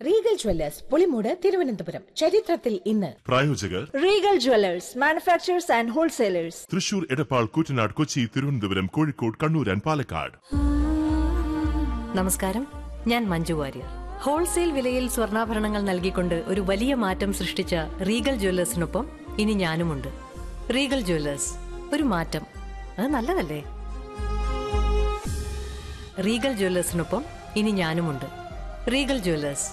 Regal Jewellers Pulimoodu Thiruvananthapuram ചരിത്രത്തിൽ ഇന്ന് പ്രായോജകർ Regal Jewelers, manufacturers and wholesalers. Thrissur Edappal Koottanad Kochi Thiruvananthapuram Kozhikode Kannur and Palakkad നമസ്കാരം ഞാൻ മഞ്ജു വാര്യർ ഹോൾസെയിൽ വിലയിൽ സ്വർണ്ണാഭരണങ്ങൾ നൽകിക്കൊണ്ട് ഒരു വലിയ മാറ്റം സൃഷ്ടിച്ച റീഗൽ ജ്വല്ലേഴ്സിനൊപ്പം ഇനി ഞാനുമുണ്ട് റീഗൽ ജ്വല്ലേഴ്സ് ഒരു മാറ്റം അത് നല്ലതല്ലേ റീഗൽ ജ്വല്ലേഴ്സിനൊപ്പം ഇനി ഞാനുമുണ്ട് റീഗൽ ജ്വല്ലേഴ്സ്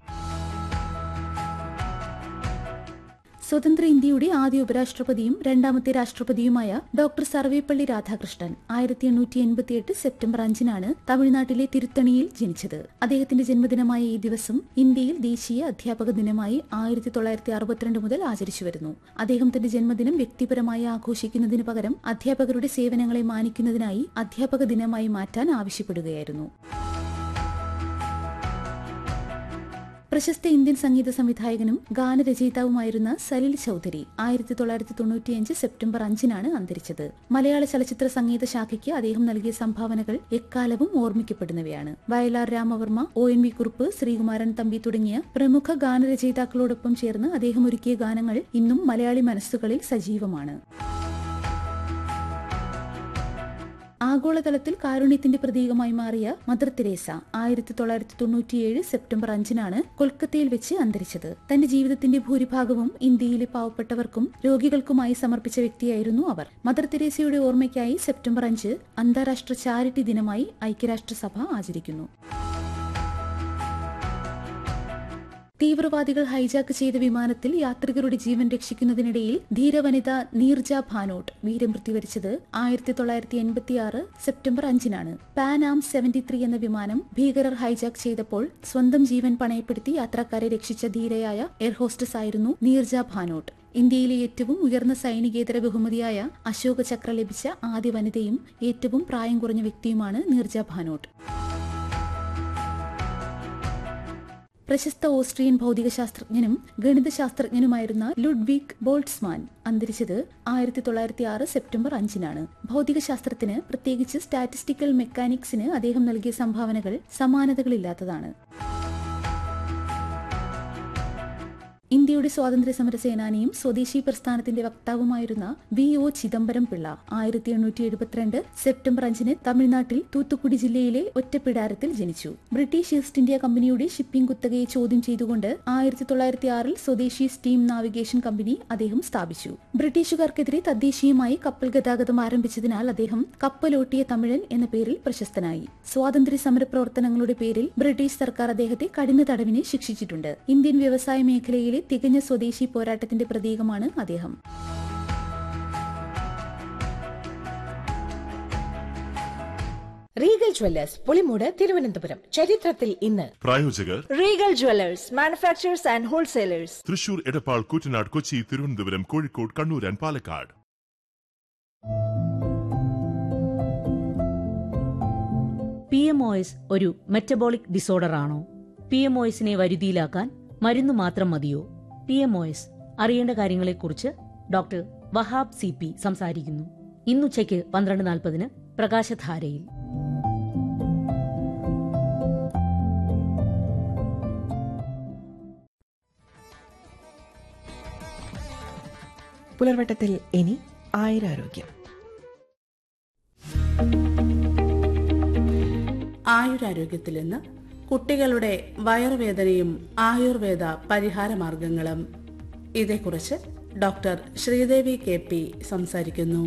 സ്വതന്ത്ര ഇന്ത്യയുടെ ആദ്യ ഉപരാഷ്ട്രപതിയും രണ്ടാമത്തെ രാഷ്ട്രപതിയുമായ ഡോക്ടർ സർവേപ്പള്ളി രാധാകൃഷ്ണൻ ആയിരത്തി എണ്ണൂറ്റി എൺപത്തിയെട്ട് സെപ്റ്റംബർ അഞ്ചിനാണ് തമിഴ്നാട്ടിലെ തിരുത്തണിയിൽ ജനിച്ചത് അദ്ദേഹത്തിന്റെ ജന്മദിനമായ ഈ ദിവസം ഇന്ത്യയിൽ ദേശീയ അധ്യാപക ദിനമായി ആയിരത്തി തൊള്ളായിരത്തി അറുപത്തിരണ്ട് മുതൽ ആചരിച്ചു വരുന്നു അദ്ദേഹം തന്റെ ജന്മദിനം വ്യക്തിപരമായി ആഘോഷിക്കുന്നതിന് പകരം അധ്യാപകരുടെ സേവനങ്ങളെ മാനിക്കുന്നതിനായി അധ്യാപക ദിനമായി മാറ്റാൻ ആവശ്യപ്പെടുകയായിരുന്നു പ്രശസ്ത ഇന്ത്യൻ സംഗീത സംവിധായകനും ഗാനരചയിതാവുമായിരുന്ന സലിൽ ചൌധരി ആയിരത്തി തൊള്ളായിരത്തി തൊണ്ണൂറ്റിയഞ്ച് സെപ്റ്റംബർ അഞ്ചിനാണ് അന്തരിച്ചത് മലയാള ചലച്ചിത്ര സംഗീത ശാഖയ്ക്ക് അദ്ദേഹം നൽകിയ സംഭാവനകൾ എക്കാലവും ഓർമ്മിക്കപ്പെടുന്നവയാണ് Vayalar Ramavarma O N V Kurup Sreekumaran Thampi തുടങ്ങിയ പ്രമുഖ ഗാനരചയിതാക്കളോടൊപ്പം ചേർന്ന് അദ്ദേഹം ഒരുക്കിയ ഗാനങ്ങൾ ഇന്നും മലയാളി മനസ്സുകളിൽ സജീവമാണ് ആഗോളതലത്തിൽ കാരുണ്യത്തിന്റെ പ്രതീകമായി മാറിയ മദർ തെരേസ ആയിരത്തി തൊള്ളായിരത്തി തൊണ്ണൂറ്റിയേഴ് സെപ്റ്റംബർ അഞ്ചിനാണ് കൊൽക്കത്തയിൽ വെച്ച് അന്തരിച്ചത് തന്റെ ജീവിതത്തിന്റെ ഭൂരിഭാഗവും ഇന്ത്യയിലെ പാവപ്പെട്ടവർക്കും രോഗികൾക്കുമായി സമർപ്പിച്ച വ്യക്തിയായിരുന്നു അവർ മദർ തെരേസയുടെ ഓർമ്മയ്ക്കായി സെപ്റ്റംബർ അഞ്ച് അന്താരാഷ്ട്ര ചാരിറ്റി ദിനമായി ഐക്യരാഷ്ട്രസഭ ആചരിക്കുന്നു തീവ്രവാദികൾ ഹൈജാക്ക് ചെയ്ത വിമാനത്തിൽ യാത്രികരുടെ ജീവൻ രക്ഷിക്കുന്നതിനിടയിൽ ധീരവനിത നീർജ ഭാനോട്ട് വീരമൃത്യു വരിച്ചത് ആയിരത്തി തൊള്ളായിരത്തി എൺപത്തിയാറ് സെപ്റ്റംബർ അഞ്ചിനാണ് പാൻ ആം സെവന്റി ത്രീ എന്ന വിമാനം ഭീകരർ ഹൈജാക്ക് ചെയ്തപ്പോൾ സ്വന്തം ജീവൻ പണയപ്പെടുത്തി യാത്രക്കാരെ രക്ഷിച്ച ധീരയായ എയർ ഹോസ്റ്റസ് ആയിരുന്നു നീർജ ഭാനോട്ട് ഇന്ത്യയിലെ ഏറ്റവും ഉയർന്ന സൈനികേതര ബഹുമതിയായ അശോക ചക്ര ലഭിച്ച ആദ്യ വനിതയും ഏറ്റവും പ്രായം കുറഞ്ഞ വ്യക്തിയുമാണ് നീർജ ഭാനോട്ട് പ്രശസ്ത ഓസ്ട്രിയൻ ഭൗതികശാസ്ത്രജ്ഞനും ഗണിതശാസ്ത്രജ്ഞനുമായിരുന്ന ലുഡ്വിഗ് ബോൾട്സ്മാൻ അന്തരിച്ചത് ആയിരത്തി തൊള്ളായിരത്തി ആറ് സെപ്റ്റംബർ അഞ്ചിനാണ് ഭൗതികശാസ്ത്രത്തിന് പ്രത്യേകിച്ച് സ്റ്റാറ്റിസ്റ്റിക്കൽ മെക്കാനിക്സിന് അദ്ദേഹം നൽകിയ സംഭാവനകൾ സമാനതകളില്ലാത്തതാണ് ഇന്ത്യയുടെ സ്വാതന്ത്ര്യ സമര സേനാനിയും സ്വദേശി പ്രസ്ഥാനത്തിന്റെ വക്താവുമായിരുന്ന വി ഒ ചിദംബരം പിള്ള ആയിരത്തി എണ്ണൂറ്റി എഴുപത്തിരണ്ട് സെപ്റ്റംബർ അഞ്ചിന് തമിഴ്നാട്ടിൽ തൂത്തുക്കുടി ജില്ലയിലെ ഒറ്റപ്പിടാരത്തിൽ ജനിച്ചു British East India company shipping കുത്തകയെ ചോദ്യം ചെയ്തുകൊണ്ട് ആയിരത്തി തൊള്ളായിരത്തി ആറിൽ സ്വദേശി സ്റ്റീം നാവിഗേഷൻ കമ്പനി അദ്ദേഹം സ്ഥാപിച്ചു ബ്രിട്ടീഷുകാർക്കെതിരെ തദ്ദേശീയമായി കപ്പൽ ഗതാഗതം ആരംഭിച്ചതിനാൽ അദ്ദേഹം കപ്പലോട്ടിയ തമിഴൻ എന്ന പേരിൽ പ്രശസ്തനായി സ്വാതന്ത്ര്യ സമര പ്രവർത്തനങ്ങളുടെ പേരിൽ ബ്രിട്ടീഷ് സർക്കാർ അദ്ദേഹത്തെ കഠിന തടവിന് ശിക്ഷിച്ചിട്ടുണ്ട് ഇന്ത്യൻ വ്യവസായ മേഖലയിലെ തികഞ്ഞ സ്വദേശി പോരാട്ടത്തിന്റെ പ്രതീകമാണ് അദ്ദേഹം റീഗൽ ജ്വല്ലേഴ്സ് പുളിമൂട് തിരുവനന്തപുരം ചരിത്രത്തിൽ ഇന്ന് പ്രായോജകർ Regal Jewelers, manufacturers and wholesalers. Thrissur Edappal Koottanad Kochi Thiruvananthapuram Kozhikode Kannur and Palakkad P M O S ഒരു മെറ്റബോളിക് ഡിസോർഡർ ആണോ പി എം ഒ എസിനെ വരുതിയിലാക്കാൻ മരുന്ന് മാത്രം മതിയോ പി എം ഒ എസ് അറിയേണ്ട കാര്യങ്ങളെക്കുറിച്ച് ഡോക്ടർ വഹാബ് സി പി സംസാരിക്കുന്നു ഇന്നുച്ചയ്ക്ക് പന്ത്രണ്ട് നാൽപ്പതിന് പ്രകാശധാരയിൽ പുലർവട്ടത്തിൽ ഇനി ആയുരാരോഗ്യം ആയുരാരോഗ്യത്തിൽ നിന്ന് കുട്ടികളുടെ വയറുവേദനയും ആയുർവേദ പരിഹാര മാർഗങ്ങളും ഇതേക്കുറിച്ച് ഡോക്ടർ ശ്രീദേവി കെ പി സംസാരിക്കുന്നു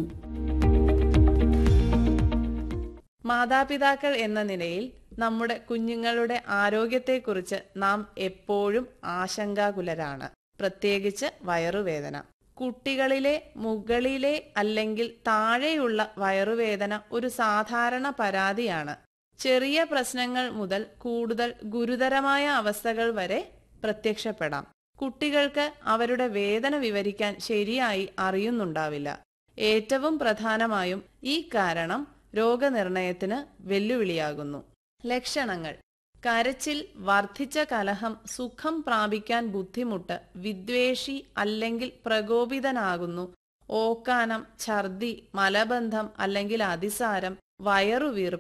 മാതാപിതാക്കൾ എന്ന നിലയിൽ നമ്മുടെ കുഞ്ഞുങ്ങളുടെ ആരോഗ്യത്തെക്കുറിച്ച് നാം എപ്പോഴും ആശങ്കാകുലരാണ് പ്രത്യേകിച്ച് വയറുവേദന കുട്ടികളിലെ മുകളിലെ അല്ലെങ്കിൽ താഴെയുള്ള വയറുവേദന ഒരു സാധാരണ പരാതിയാണ് ചെറിയ പ്രശ്നങ്ങൾ മുതൽ കൂടുതൽ ഗുരുതരമായ അവസ്ഥകൾ വരെ പ്രത്യക്ഷപ്പെടാം കുട്ടികൾക്ക് അവരുടെ വേദന വിവരിക്കാൻ ശരിയായി അറിയുന്നുണ്ടാവില്ല ഏറ്റവും പ്രധാനമായും ഈ കാരണം രോഗനിർണയത്തിന് വെല്ലുവിളിയാകുന്നു ലക്ഷണങ്ങൾ കരച്ചിൽ വർദ്ധിച്ച കലഹം സുഖം പ്രാപിക്കാൻ ബുദ്ധിമുട്ട് വിദ്വേഷി അല്ലെങ്കിൽ പ്രകോപിതനാകുന്നു ഓക്കാനം ഛർദി മലബന്ധം അല്ലെങ്കിൽ അതിസാരം വയറുവീർപ്പ്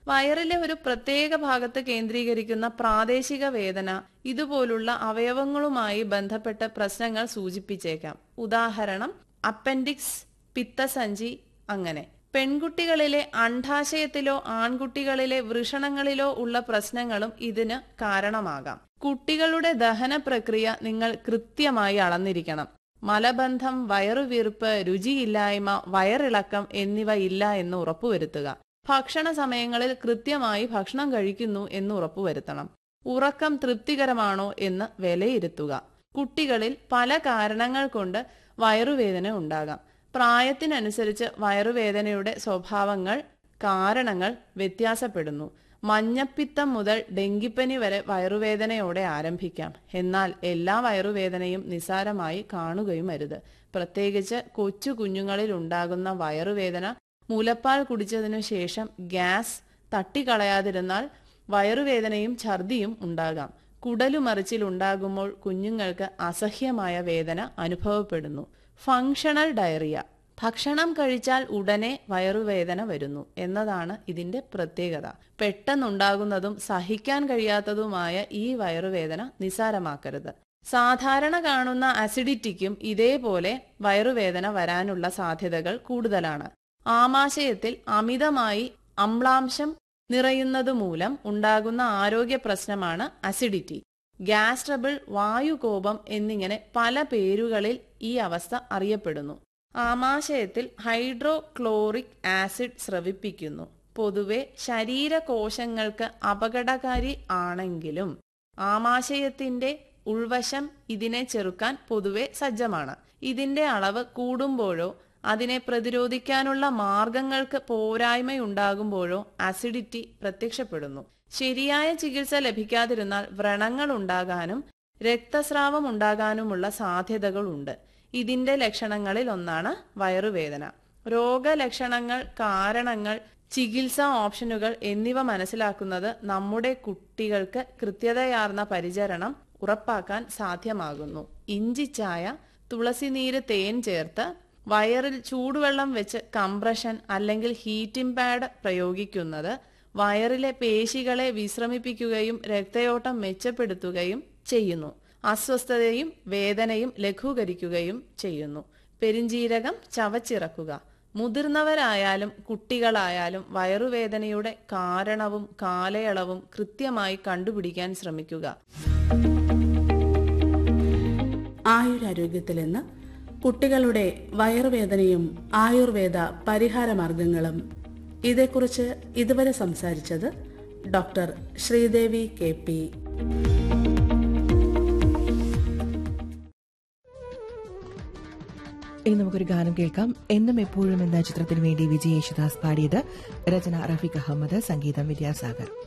വയറിലെ ഒരു പ്രത്യേക ഭാഗത്ത് കേന്ദ്രീകരിക്കുന്ന പ്രാദേശിക വേദന ഇതുപോലുള്ള അവയവങ്ങളുമായി ബന്ധപ്പെട്ട പ്രശ്നങ്ങൾ സൂചിപ്പിച്ചേക്കാം ഉദാഹരണം അപ്പൻഡിക്സ് പിത്തസഞ്ചി അങ്ങനെ പെൺകുട്ടികളിലെ അണ്ഡാശയത്തിലോ ആൺകുട്ടികളിലെ വൃഷണങ്ങളിലോ ഉള്ള പ്രശ്നങ്ങളും ഇതിന് കാരണമാകാം കുട്ടികളുടെ ദഹന പ്രക്രിയ നിങ്ങൾ കൃത്യമായി അളന്നിരിക്കണം മലബന്ധം വയറുവീർപ്പ് രുചിയില്ലായ്മ വയറിളക്കം എന്നിവ ഇല്ല എന്ന് ഉറപ്പുവരുത്തുക ഭക്ഷണ സമയങ്ങളിൽ കൃത്യമായി ഭക്ഷണം കഴിക്കുന്നു എന്ന് ഉറപ്പുവരുത്തണം ഉറക്കം തൃപ്തികരമാണോ എന്ന് വിലയിരുത്തുക കുട്ടികളിൽ പല കാരണങ്ങൾ കൊണ്ട് വയറുവേദന ഉണ്ടാകാം പ്രായത്തിനനുസരിച്ച് വയറുവേദനയുടെ സ്വഭാവങ്ങൾ കാരണങ്ങൾ വ്യത്യാസപ്പെടുന്നു മഞ്ഞപ്പിത്തം മുതൽ ഡെങ്കിപ്പനി വരെ വയറുവേദനയോടെ ആരംഭിക്കാം എന്നാൽ എല്ലാ വയറുവേദനയും നിസാരമായി കാണുകയും അരുത് പ്രത്യേകിച്ച് കൊച്ചു കുഞ്ഞുങ്ങളിൽ ഉണ്ടാകുന്ന വയറുവേദന മുലപ്പാൽ കുടിച്ചതിനു ശേഷം ഗ്യാസ് തട്ടിക്കളയാതിരുന്നാൽ വയറുവേദനയും ഛർദിയും ഉണ്ടാകാം കുടലുമറിച്ചിൽ ഉണ്ടാകുമ്പോൾ കുഞ്ഞുങ്ങൾക്ക് അസഹ്യമായ വേദന അനുഭവപ്പെടുന്നു ഫങ്ഷണൽ ഡയറിയ ഭക്ഷണം കഴിച്ചാൽ ഉടനെ വയറുവേദന വരുന്നു എന്നതാണ് ഇതിന്റെ പ്രത്യേകത പെട്ടെന്നുണ്ടാകുന്നതും സഹിക്കാൻ കഴിയാത്തതുമായ ഈ വയറുവേദന നിസാരമാക്കരുത് സാധാരണ കാണുന്ന അസിഡിറ്റിക്കും ഇതേപോലെ വയറുവേദന വരാനുള്ള സാധ്യതകൾ കൂടുതലാണ് ആമാശയത്തിൽ അമിതമായി അമ്ലാംശം നിറയുന്നത് മൂലം ഉണ്ടാകുന്ന ആരോഗ്യ പ്രശ്നമാണ് അസിഡിറ്റി ഗ്യാസ് ട്രബിൾ വായുകോപം എന്നിങ്ങനെ പല പേരുകളിൽ ഈ അവസ്ഥ അറിയപ്പെടുന്നു ആമാശയത്തിൽ ഹൈഡ്രോക്ലോറിക് ആസിഡ് സ്രവിപ്പിക്കുന്നു പൊതുവെ ശരീരകോശങ്ങൾക്ക് അപകടകാരി ആണെങ്കിലും ആമാശയത്തിന്റെ ഉൾവശം ഇതിനെ ചെറുക്കാൻ പൊതുവെ സജ്ജമാണ് ഇതിന്റെ അളവ് കൂടുമ്പോഴോ അതിനെ പ്രതിരോധിക്കാനുള്ള മാർഗങ്ങൾക്ക് പോരായ്മയുണ്ടാകുമ്പോഴോ അസിഡിറ്റി പ്രത്യക്ഷപ്പെടുന്നു ശരിയായ ചികിത്സ ലഭിക്കാതിരുന്നാൽ വ്രണങ്ങൾ ഉണ്ടാകാനും രക്തസ്രാവം ഉണ്ടാകാനുമുള്ള സാധ്യതകളുണ്ട് ഇതിന്റെ ലക്ഷണങ്ങളിൽ ഒന്നാണ് വയറുവേദന രോഗലക്ഷണങ്ങൾ കാരണങ്ങൾ ചികിത്സാ ഓപ്ഷനുകൾ എന്നിവ മനസ്സിലാക്കുന്നത് നമ്മുടെ കുട്ടികൾക്ക് കൃത്യതയാർന്ന പരിചരണം ഉറപ്പാക്കാൻ സാധ്യമാകുന്നു ഇഞ്ചിച്ചായ തുളസിനീര് തേൻ ചേർത്ത് വയറിൽ ചൂടുവെള്ളം വെച്ച് കംപ്രഷൻ അല്ലെങ്കിൽ ഹീറ്റിംഗ് പാഡ് പ്രയോഗിക്കുന്നത് വയറിലെ പേശികളെ വിശ്രമിപ്പിക്കുകയും രക്തയോട്ടം മെച്ചപ്പെടുത്തുകയും ചെയ്യുന്നു അസ്വസ്ഥതയും വേദനയും ലഘൂകരിക്കുകയും ചെയ്യുന്നു പെരിഞ്ചീരകം ചവച്ചിറക്കുക മുതിർന്നവരായാലും കുട്ടികളായാലും വയറുവേദനയുടെ കാരണവും കാലയളവും കൃത്യമായി കണ്ടുപിടിക്കാൻ ശ്രമിക്കുക ആയുരാരോഗ്യത്തിൽ നിന്ന് കുട്ടികളുടെ വയറുവേദനയും ആയുർവേദ പരിഹാര മാർഗങ്ങളും ഇതേക്കുറിച്ച് ഇതുവരെ സംസാരിച്ചത് ഡോക്ടർ ശ്രീദേവി കെ പി ഇനി നമുക്കൊരു ഗാനം കേൾക്കാം എന്നും എപ്പോഴും എന്ന ചിത്രത്തിന് വേണ്ടി വിജയ് യേശുദാസ് പാടിയത് രചന റഫീഖ് അഹമ്മദ് സംഗീതം വിദ്യാസാഗർ